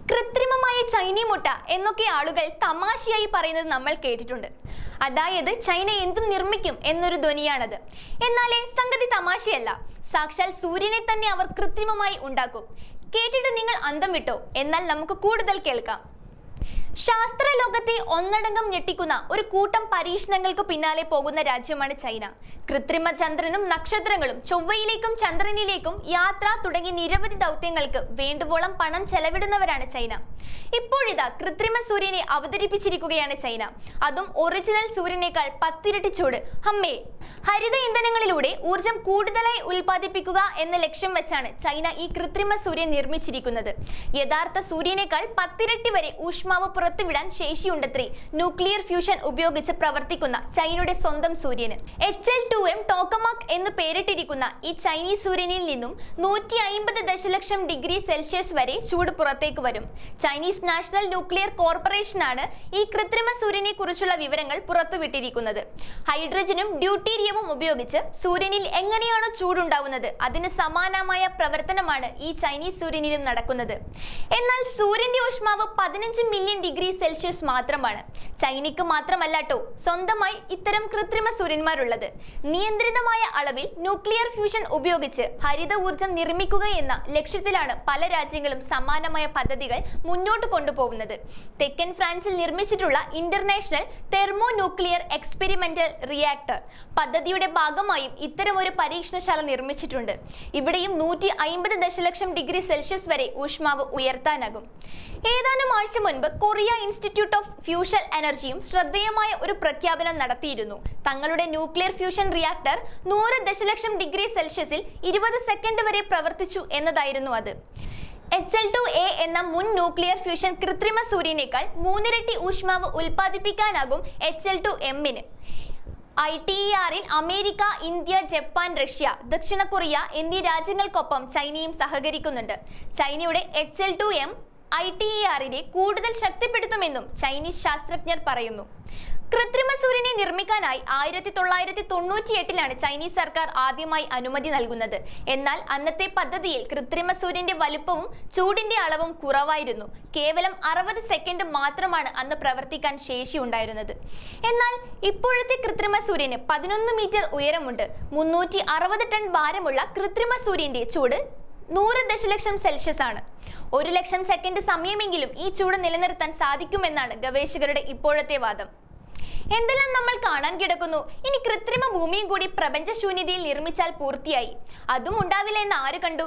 കൃത്രിമമായ ചൈനീ മുട്ട എന്നൊക്കെ ആളുകൾ തമാശയായി പറയുന്നത് നമ്മൾ കേട്ടിട്ടുണ്ട് അതായത് ചൈന എന്തും നിർമ്മിക്കും എന്നൊരു ധ്വനിയാണത് എന്നാലേ സംഗതി തമാശയല്ല സാക്ഷാൽ സൂര്യനെ തന്നെ അവർ കൃത്രിമമായി ഉണ്ടാക്കും കേട്ടിട്ട് നിങ്ങൾ അന്തം വിട്ടോ എന്നാൽ നമുക്ക് കൂടുതൽ കേൾക്കാം ശാസ്ത്ര ലോകത്തെ ഒന്നടങ്കം ഞെട്ടിക്കുന്ന ഒരു കൂട്ടം പരീക്ഷണങ്ങൾക്ക് പിന്നാലെ പോകുന്ന രാജ്യമാണ് ചൈന കൃത്രിമ ചന്ദ്രനും നക്ഷത്രങ്ങളും ചൊവ്വയിലേക്കും ചന്ദ്രനിലേക്കും യാത്ര തുടങ്ങി നിരവധി ദൗത്യങ്ങൾക്ക് വേണ്ടുവോളം പണം ചെലവിടുന്നവരാണ് ചൈന ഇപ്പോഴിതാ കൃത്രിമ സൂര്യനെ അവതരിപ്പിച്ചിരിക്കുകയാണ് ചൈന അതും ഒറിജിനൽ സൂര്യനേക്കാൾ പത്തിരട്ടി ചൂട് ഹമ്മേ ഹരിത ഇന്ധനങ്ങളിലൂടെ ഊർജം കൂടുതലായി ഉൽപ്പാദിപ്പിക്കുക എന്ന ലക്ഷ്യം വെച്ചാണ് ചൈന ഈ കൃത്രിമ സൂര്യൻ നിർമ്മിച്ചിരിക്കുന്നത് യഥാർത്ഥ സൂര്യനേക്കാൾ പത്തിരട്ടി വരെ ഊഷ്മാവ് പുറത്തുവിടാൻ ശേഷിയുണ്ടത്രേ ന്യൂക്ലിയർ ഫ്യൂഷൻ ഉപയോഗിച്ച് പ്രവർത്തിക്കുന്ന ചൈനയുടെ സ്വന്തം സൂര്യന് H L two M tokamak എന്ന് പേരിട്ടിരിക്കുന്ന ഈ ചൈനീസ് സൂര്യനിൽ നിന്നും നൂറ്റി അയിമ്പത് ദശലക്ഷം ഡിഗ്രി സെൽഷ്യസ് വരെ ചൂട് പുറത്തേക്ക് വരും ചൈനീസ് നാഷണൽ ന്യൂക്ലിയർ കോർപ്പറേഷനാണ് ഈ കൃത്രിമ സൂര്യനെ കുറിച്ചുള്ള വിവരങ്ങൾ പുറത്തുവിട്ടിരിക്കുന്നത് ഹൈഡ്രജനും ഡ്യൂട്ടീരിയവും ഉപയോഗിച്ച് സൂര്യനിൽ എങ്ങനെയാണോ ചൂടുണ്ടാവുന്നത് അതിന് സമാനമായ പ്രവർത്തനമാണ് ഈ ചൈനീസ് സൂര്യനിലും നടക്കുന്നത് എന്നാൽ സൂര്യന്റെ ഊഷ്മാവ് പതിനഞ്ച് മില്യൺ ഡിഗ്രി സെൽഷ്യസ് മാത്രമാണ് ചൈനയ്ക്ക് മാത്രമല്ലാട്ടോ സ്വന്തമായി ഇത്തരം കൃത്രിമ സൂര്യന്മാരുള്ളത് നിയന്ത്രിതമായ അളവിൽ ന്യൂക്ലിയർ ഫ്യൂഷൻ ഉപയോഗിച്ച് ഹരിത ഊർജം നിർമ്മിക്കുക എന്ന ലക്ഷ്യത്തിലാണ് പല രാജ്യങ്ങളും സമാനമായ പദ്ധതികൾ മുന്നോട്ട് കൊണ്ടുപോകുന്നത് തെക്കൻ ഫ്രാൻസിൽ നിർമ്മിച്ചിട്ടുള്ള international thermo nuclear experimental reactor പദ്ധതിയുടെ ഭാഗമായും ഇത്തരമൊരു പരീക്ഷണശാല നിർമ്മിച്ചിട്ടുണ്ട് ഇവിടെയും നൂറ്റി അയിമ്പത് ദശലക്ഷം ഡിഗ്രി സെൽഷ്യസ് വരെ ഊഷ്മാവ് ഉയർത്താനാകും ഏതാനും ആഴ്ച മുൻപ് കൊറിയ ഇൻസ്റ്റിറ്റ്യൂട്ട് ഓഫ് ഫ്യൂഷൻ എനർജിയും ശ്രദ്ധേയമായ ഒരു പ്രഖ്യാപനം നടത്തിയിരുന്നു തങ്ങളുടെ ന്യൂക്ലിയർ ഫ്യൂഷൻ റിയാക്ടർ നൂറ് ദശലക്ഷം ഡിഗ്രി സെൽഷ്യസിൽ ഇരുപത് സെക്കൻഡ് വരെ പ്രവർത്തിച്ചു എന്നതായിരുന്നു അത് എച്ച് എൽ ടു എ എന്ന മുൻ ന്യൂക്ലിയർ ഫ്യൂഷൻ കൃത്രിമ സൂര്യനേക്കാൾ മൂന്നിരട്ടി ഊഷ്മാവ് ഉൽപ്പാദിപ്പിക്കാനാകും എച്ച് എൽ ടു എമ്മിന് ഐ ടി ആറിൽ അമേരിക്ക ഇന്ത്യ ജപ്പാൻ റഷ്യ ദക്ഷിണ കൊറിയ എന്നീ രാജ്യങ്ങൾക്കൊപ്പം ചൈനയും സഹകരിക്കുന്നുണ്ട് ചൈനയുടെ H L two M I T ആറിനെ കൂടുതൽ ശക്തിപ്പെടുത്തുമെന്നും ചൈനീസ് ശാസ്ത്രജ്ഞർ പറയുന്നു കൃത്രിമ സൂര്യനെ നിർമ്മിക്കാനായി ആയിരത്തി തൊള്ളായിരത്തി തൊണ്ണൂറ്റി എട്ടിലാണ് ചൈനീസ് സർക്കാർ ആദ്യമായി അനുമതി നൽകുന്നത് എന്നാൽ അന്നത്തെ പദ്ധതിയിൽ കൃത്രിമ സൂര്യന്റെ വലുപ്പവും ചൂടിന്റെ അളവും കുറവായിരുന്നു കേവലം അറുപത് സെക്കൻഡ് മാത്രമാണ് അന്ന് പ്രവർത്തിക്കാൻ ശേഷിയുണ്ടായിരുന്നത് എന്നാൽ ഇപ്പോഴത്തെ കൃത്രിമ സൂര്യന് പതിനൊന്ന് മീറ്റർ ഉയരമുണ്ട് മുന്നൂറ്റി അറുപത് ടൺ ഭാരമുള്ള കൃത്രിമ സൂര്യന്റെ ചൂട് നൂറ് ദശലക്ഷം സെൽഷ്യസ് ആണ് ഒരു ലക്ഷം സെക്കൻഡ് സമയമെങ്കിലും ഈ ചൂട് നിലനിർത്താൻ സാധിക്കുമെന്നാണ് ഗവേഷകരുടെ ഇപ്പോഴത്തെ വാദം എന്തെല്ലാം നമ്മൾ കാണാൻ കിടക്കുന്നു ഇനി കൃത്രിമ ഭൂമിയും കൂടി പ്രപഞ്ച ശൂന്യതയിൽ നിർമ്മിച്ചാൽ പൂർത്തിയായി അതും ഉണ്ടാവില്ല എന്ന് ആര് കണ്ടു